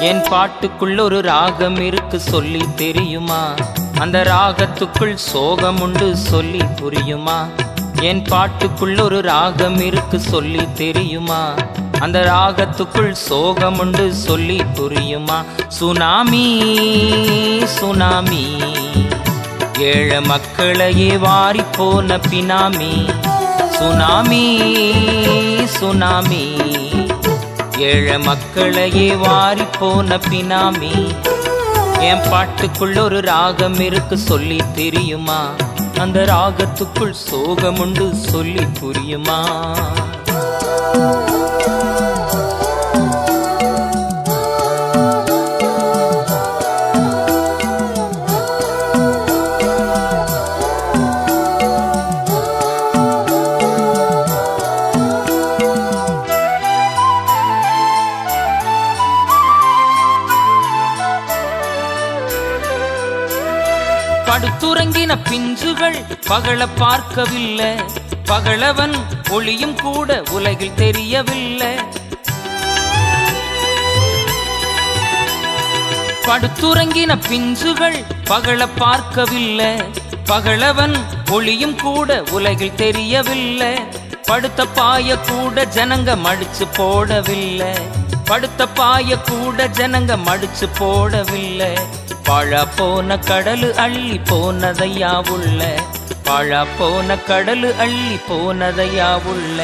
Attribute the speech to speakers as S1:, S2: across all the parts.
S1: என் பாட்டுக்குள் ஒரு ராகம் இருக்கு சொல்லி தெரியுமா அந்த ராகத்துக்குள் சோகம் உண்டு சொல்லி புரியுமா என் பாட்டுக்குள் ஒரு ராகம் இருக்கு சொல்லி தெரியுமா அந்த ராகத்துக்குள் சோகம் உண்டு சொல்லி புரியுமா சுனாமி சுனாமி ஏழ மக்களையே வாரி போன பினாமி சுனாமி சுனாமி ஏழ மக்களையே வாரி போன பினாமி என் பாட்டுக்குள் ஒரு ராகம் இருக்கு சொல்லி தெரியுமா அந்த ராகத்துக்குள் சோகம் உண்டு சொல்லி புரியுமா படுத்துறங்கின பிஞ்சுகள் பகல பார்க்கவில்லை பகலவன் ஒளியும் கூட உலகில் தெரியவில்லை படுத்துறங்கின பிஞ்சுகள் பகல பார்க்கவில்லை பகலவன் ஒளியும் கூட உலகில் தெரியவில்லை படுத்த பாய கூட ஜனங்க மடிச்சு போடவில்லை படுத்த பாய கூட ஜனங்க மடிச்சு போடவில்லை பழ போன கடலு அள்ளி போனதையா உள்ள பழ போன கடலு அள்ளி போனதையா உள்ள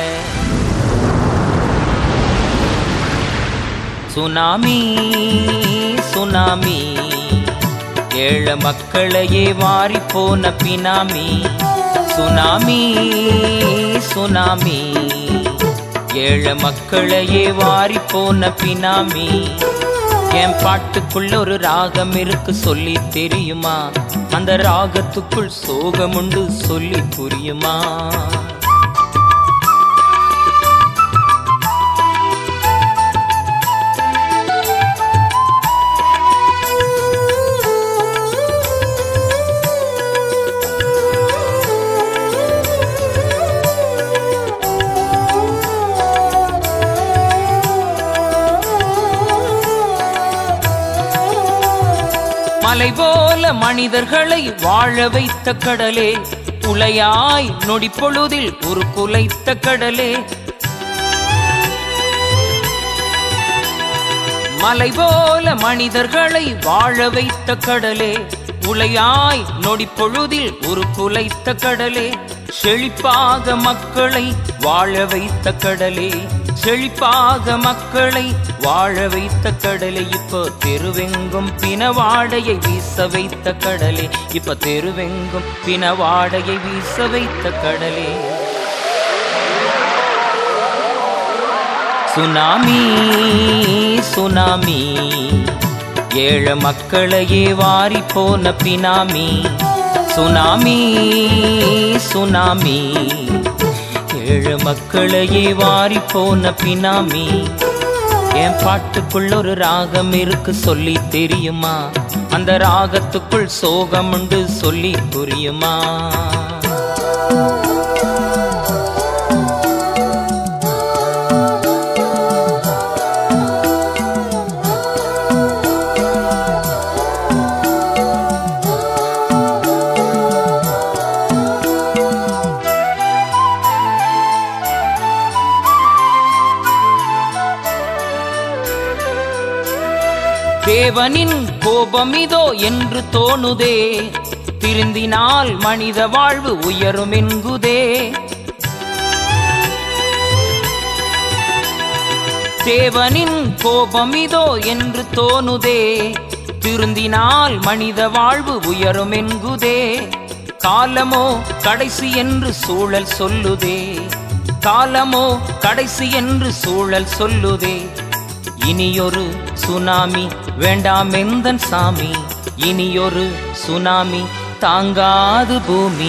S1: சுனாமி சுனாமி ஏழ மக்களையே வாரி போன பினாமி சுனாமி சுனாமி ஏழ மக்களையே வாரி போன பினாமி என் பாட்டுக்குள்ள ஒரு ராகம் இருக்கு சொல்லி தெரியுமா அந்த ராகத்துக்குள் சோகம் உண்டு சொல்லி புரியுமா மலை போல மனிதர்களை வாழ வைத்த கடலே உலையாய் நொடி பொழுதில் ஒரு குலைத்த கடலே மலை போல மனிதர்களை வாழ வைத்த கடலே உலையாய் நொடி பொழுதில் ஒரு குலைத்த கடலே செழிப்பாக மக்களை வாழ வைத்த கடலே செழிப்பாக மக்களை வாழ வைத்த கடலே இப்போ தெருவெங்கும் பிணவாடையை வீச வைத்த கடலே இப்ப தெருவெங்கும் பிணவாடையை வீச வைத்த கடலே சுனாமி சுனாமி ஏழ மக்களையே வாரி போன பினாமி சுனாமி சுனாமி ஏழு மக்களையே வாரி போன பினாமி என் பாட்டுக்குள் ஒரு ராகம் இருக்கு சொல்லி தெரியுமா அந்த ராகத்துக்குள் சோகம் உண்டு சொல்லி புரியுமா தேவனின் கோபம் இதோ என்று தோணுதே திருந்தினால் மனித வாழ்வு உயரும் என்குதே தேவனின் கோபம் இதோ என்று தோணுதே திருந்தினால் மனித வாழ்வு உயரும் என்குதே காலமோ கடைசி என்று சூழல் சொல்லுதே காலமோ கடைசி என்று சூழல் சொல்லுதே இனியொரு சுனாமி வேண்டாம் எந்தன் சாமி இனியொரு சுனாமி தாங்காது பூமி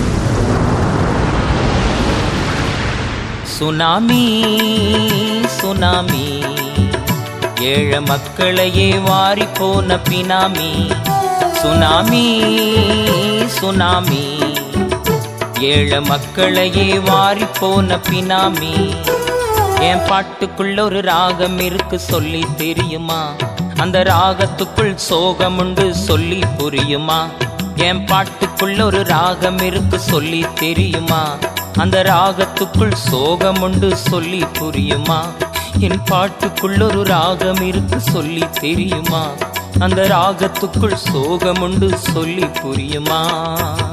S1: சுனாமி சுனாமி ஏழ மக்களையே வாரி போன பினாமி சுனாமி சுனாமி ஏழ மக்களையே வாரி போன பினாமி என் பாட்டுக்குள்ள ஒரு ராகம் இருக்கு சொல்லி தெரியுமா அந்த ராகத்துக்குள் சோகமுண்டு சொல்லி புரியுமா என் பாட்டுக்குள்ள ஒரு ராகம் இருக்கு சொல்லி தெரியுமா அந்த ராகத்துக்குள் சோகமுண்டு சொல்லி புரியுமா என் பாட்டுக்குள்ள ஒரு ராகம் இருக்கு சொல்லி தெரியுமா அந்த ராகத்துக்குள் சோகமுண்டு சொல்லி புரியுமா